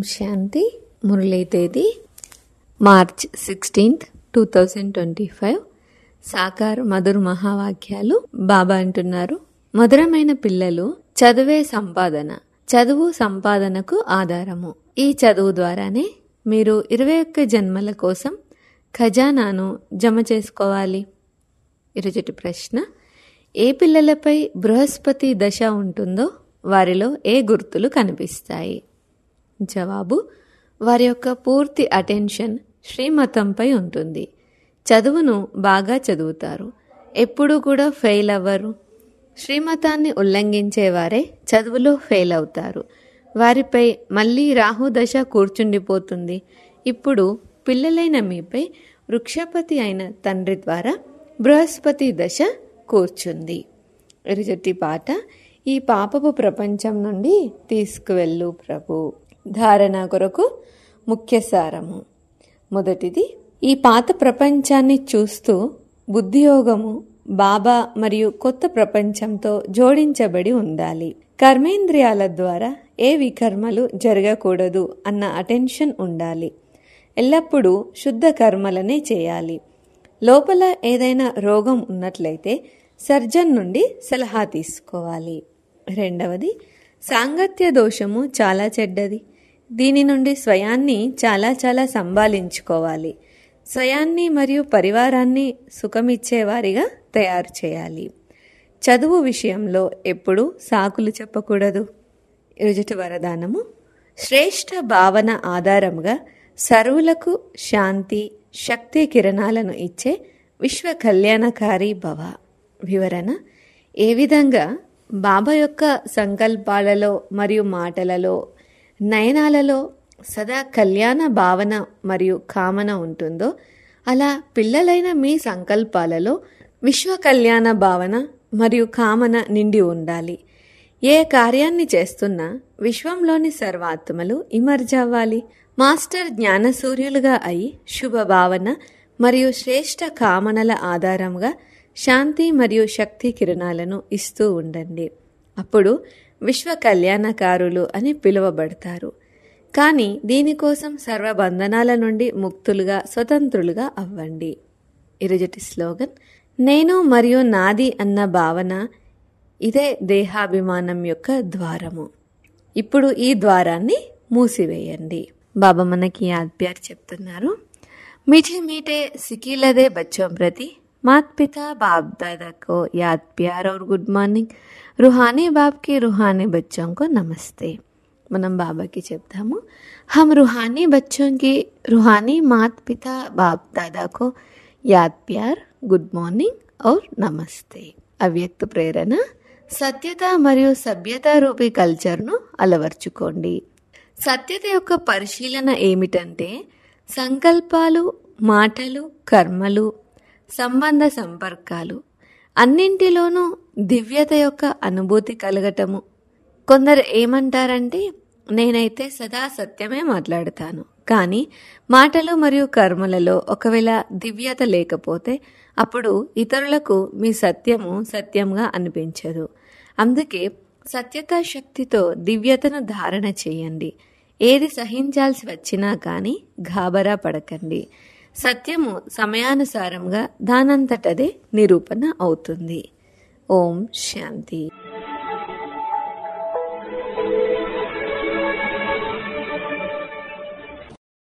శాంతి మురళీ తేదీ March sixteenth two thousand twenty five సాకార్ మధుర్ మహావాక్యాలు బాబా అంటున్నారు మధురమైన పిల్లలు చదువే సంపాదన చదువు సంపాదనకు ఆధారము ఈ చదువు ద్వారానే మీరు ఇరవై ఒక్క జన్మల కోసం ఖజానాను జమ చేసుకోవాలి ఇరుజటి ప్రశ్న ఏ పిల్లలపై బృహస్పతి దశ ఉంటుందో వారిలో ఏ గుర్తులు కనిపిస్తాయి జవాబు వారి యొక్క పూర్తి అటెన్షన్ శ్రీమతంపై ఉంటుంది చదువును బాగా చదువుతారు ఎప్పుడూ కూడా ఫెయిల్ అవ్వరు శ్రీమతాన్ని ఉల్లంఘించేవారే చదువులో ఫెయిల్ అవుతారు వారిపై మళ్ళీ రాహు దశ కూర్చుండిపోతుంది ఇప్పుడు పిల్లలైన మీపై వృక్షపతి అయిన తండ్రి ద్వారా బృహస్పతి దశ కూర్చుంది ఎరుజట్టి పాట ఈ పాపపు ప్రపంచం నుండి తీసుకువెళ్ళు ప్రభు ధారణ కొరకు ముఖ్య సారము మొదటిది ఈ పాత ప్రపంచాన్ని చూస్తూ బుద్ధియోగము బాబా మరియు కొత్త ప్రపంచంతో జోడించబడి ఉండాలి కర్మేంద్రియాల ద్వారా ఏ వికర్మలు జరగకూడదు అన్న అటెన్షన్ ఉండాలి ఎల్లప్పుడూ శుద్ధ కర్మలనే చేయాలి లోపల ఏదైనా రోగం ఉన్నట్లయితే సర్జన్ నుండి సలహా తీసుకోవాలి రెండవది సాంగత్య దోషము చాలా చెడ్డది దీని నుండి స్వయాన్ని చాలా చాలా సంభాలించుకోవాలి స్వయాన్ని మరియు పరివారాన్ని సుఖమిచ్చేవారిగా తయారు చేయాలి చదువు విషయంలో ఎప్పుడూ సాకులు చెప్పకూడదు రుజుటి వరదానము శ్రేష్ఠ భావన ఆధారంగా సర్వులకు శాంతి శక్తి కిరణాలను ఇచ్చే విశ్వ కళ్యాణకారి భవ వివరణ ఏ విధంగా బాబా యొక్క సంకల్పాలలో మరియు మాటలలో నయనాలలో సదా కళ్యాణ భావన మరియు కామన ఉంటుందో అలా పిల్లలైన మీ సంకల్పాలలో విశ్వ కళ్యాణ భావన మరియు కామన నిండి ఉండాలి ఏ కార్యాన్ని చేస్తున్నా విశ్వంలోని సర్వాత్మలు ఇమర్జ్ అవ్వాలి మాస్టర్ జ్ఞానసూర్యులుగా అయి శుభ భావన మరియు శ్రేష్ఠ కామనల ఆధారంగా శాంతి మరియు శక్తి కిరణాలను ఇస్తూ ఉండండి అప్పుడు విశ్వ కళ్యాణకారులు అని పిలువబడతారు కానీ దీనికోసం సర్వబంధనాల నుండి ముక్తులుగా స్వతంత్రులుగా అవ్వండి ఇరుజటి స్లోగన్ నేను మరియు నాది అన్న భావన ఇదే దేహాభిమానం యొక్క ద్వారము ఇప్పుడు ఈ ద్వారాన్ని మూసివేయండి బాబా మనకి యాద్ చెప్తున్నారు मीठे मीठे सिकीलदे बच्चों प्रति मात पिता बाप दादा को याद प्यार और गुड మార్నింగ్ रूहानी बाप के रूहानी बच्चों को नमस्ते మనం బాబాకి చెప్తాము हम रूहानी बच्चों की रूहानी मात पिता बाप दादा को యాద్ ప్యార్ గుడ్ మార్నింగ్ ఔర్ నమస్తే అవ్యక్త ప్రేరణ సత్యత మరియు సభ్యత రూపీ కల్చర్ను అలవర్చుకోండి సత్యత యొక్క పరిశీలన ఏమిటంటే సంకల్పాలు మాటలు కర్మలు సంబంధ సంపర్కాలు అన్నింటిలోనూ దివ్యత యొక్క అనుభూతి కలగటము కొందరు ఏమంటారంటే నేనైతే సదా సత్యమే మాట్లాడతాను కానీ మాటలు మరియు కర్మలలో ఒకవేళ దివ్యత లేకపోతే అప్పుడు ఇతరులకు మీ సత్యము సత్యంగా అనిపించదు అందుకే సత్యతా శక్తితో దివ్యతను ధారణ చేయండి ఏది సహించాల్సి వచ్చినా కానీ గాబరా పడకండి సత్యము సమయానుసారంగా దానంతటదే నిరూపణ అవుతుంది ఓం శాంతి